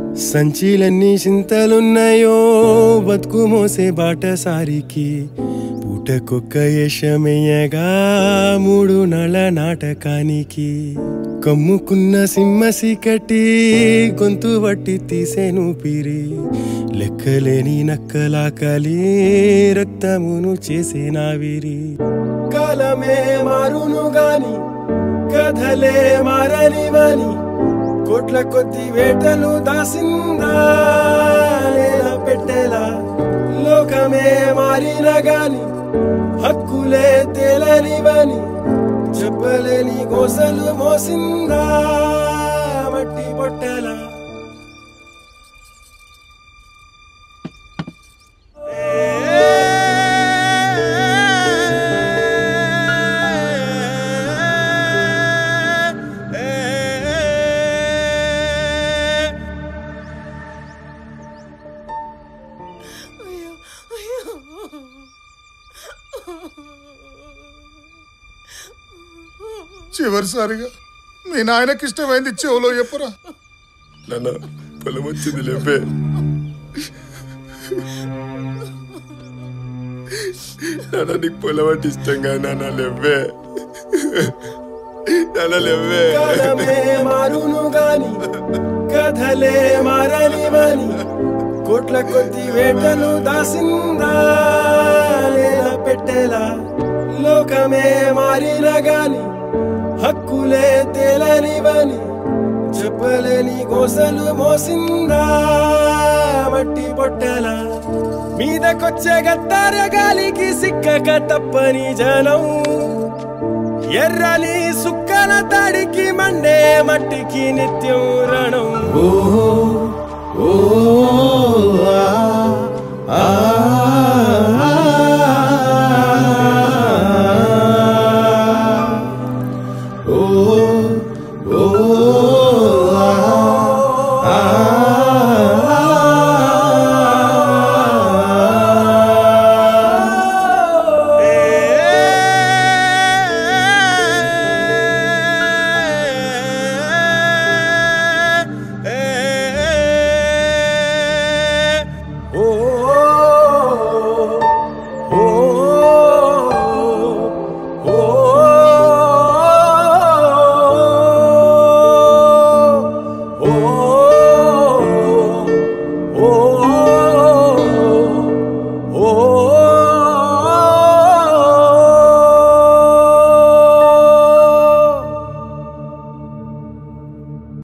సంచిలన్నీ చింతలున్నాయో బతుకు మోసే బాటసారికి పూటకొక్క యశమయ్యగా మూడు నళ నాటకానికి కమ్ముకున్న సింహ సీకటి గొంతు వట్టి తీసేను పిరి లెక్కలేని నక్కలాకలి రక్తమును చేసే నావిరి కాలమే మారును గాని కథలే మారనివని కోట్ల కొద్ది వేటలు దాసిందా లేదా పెట్టేలా లోకమే మారిన గాని హక్కులే తేలనివని చెప్పలేని గోసలు మోసిందా మట్టి పొట్టెలా చివరిసారిగా మీ నాయనకి ఇష్టమైంది చెవులో చెప్పరా నాన్న పొలం వచ్చింది లేపే నాన్న నీకు పొలం అంటే ఇష్టంగా నాన్న లేవే నాన్న లేవే కాలమే మారును గాని కథలే మారనివని కోట్ల కొద్ది వేటలు దాసిందా లేదా పెట్టేలా లోకమే మారిన గాని హక్కులే తేలనివని చెప్పలేని గోసలు మోసిందా మట్టి పొట్టెలా మీదకొచ్చే గత్తార గాలికి సిక్కక తప్పని జనం ఎర్రని సుక్కన తడికి మండే మట్టికి నిత్యం రణం ఓ ఓ